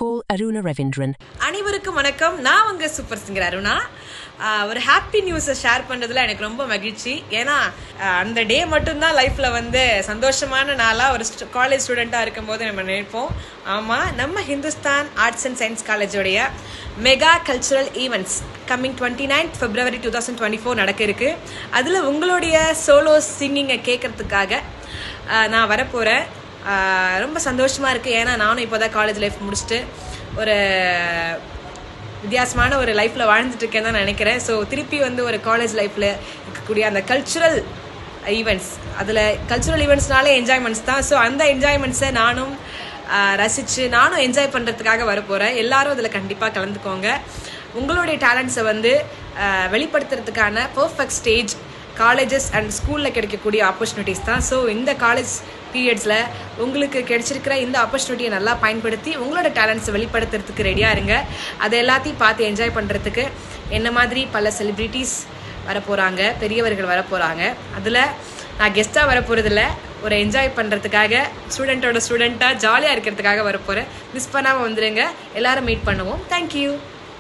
call Aruna Ravindran. அனைவருக்கும் வணக்கம் நான் உங்க சூப்பர் சிங்கர் அருணா ஆஹ் ஒரு ஹாப்பி நியூஸை ஷேர் பண்றதுல எனக்கு ரொம்ப மகிழ்ச்சி ஏன்னா ஆஹ் அந்த டே மட்டும்தான் லைஃப்ல வந்து சந்தோஷமான நாளா ஒரு காலேஜ் ஸ்டூடெண்டா இருக்கும்போது நம்ம நினைப்போம் ஆமா நம்ம ஹிந்துஸ்தான் ஆர்ட்ஸ் அண்ட் சயின்ஸ் காலேஜோடைய mega cultural events coming twenty ninth February two thousand twenty four நடக்க இருக்கு அதுல உங்களுடைய சோலோ சிங்கிங்கை கேட்கறதுக்காக ஆஹ் நான் வரப்போறேன் ஆஹ் ரொம்ப சந்தோஷமா இருக்கு ஏன்னா நானும் இப்போதான் காலேஜ் லைஃப் முடிச்சுட்டு ஒரு வித்தியாசமான ஒரு லைஃப்ல வாழ்ந்துட்டு இருக்கேன்னு தான் நினைக்கிறேன் ஸோ திருப்பி வந்து ஒரு காலேஜ் லைஃப்ல இருக்கக்கூடிய அந்த கல்ச்சுரல் ஈவெண்ட்ஸ் அதில் கல்ச்சுரல் ஈவெண்ட்ஸ்னாலே என்ஜாய்மெண்ட்ஸ் தான் ஸோ அந்த என்ஜாய்மெண்ட்ஸை நானும் ஆஹ், ரசிச்சு நானும் என்ஜாய் பண்ணுறதுக்காக வரப்போகிறேன் எல்லாரும் அதில் கண்டிப்பாக கலந்துக்கோங்க உங்களுடைய டேலண்ட்ஸை வந்து ஆஹ், வெளிப்படுத்துறதுக்கான பர்ஃபெக்ட் ஸ்டேஜ் காலேஜஸ் அண்ட் ஸ்கூலில் கிடைக்கக்கூடிய ஆப்பர்ச்சுனிட்டிஸ் தான் ஸோ இந்த காலேஜ் பீரியட்ஸில் உங்களுக்கு கிடைச்சிருக்கிற இந்த ஆப்பர்ச்சுனிட்டியை நல்லா பயன்படுத்தி உங்களோட டேலண்ட்ஸை வெளிப்படுத்துறதுக்கு ரெடியாக இருங்க அதை எல்லாத்தையும் பார்த்து என்ஜாய் பண்ணுறதுக்கு என்ன மாதிரி பல செலிப்ரிட்டிஸ் வரப்போகிறாங்க பெரியவர்கள் வரப்போகிறாங்க அதில் நான் கெஸ்ட்டாக வரப்போகிறதில்ல ஒரு என்ஜாய் பண்ணுறதுக்காக ஸ்டூடெண்ட்டோட ஸ்டூடெண்ட்டாக ஜாலியாக இருக்கிறதுக்காக வரப்போகிறேன் மிஸ் பண்ணாமல் வந்துடுங்க எல்லாரும் மீட் பண்ணுவோம் தேங்க்யூ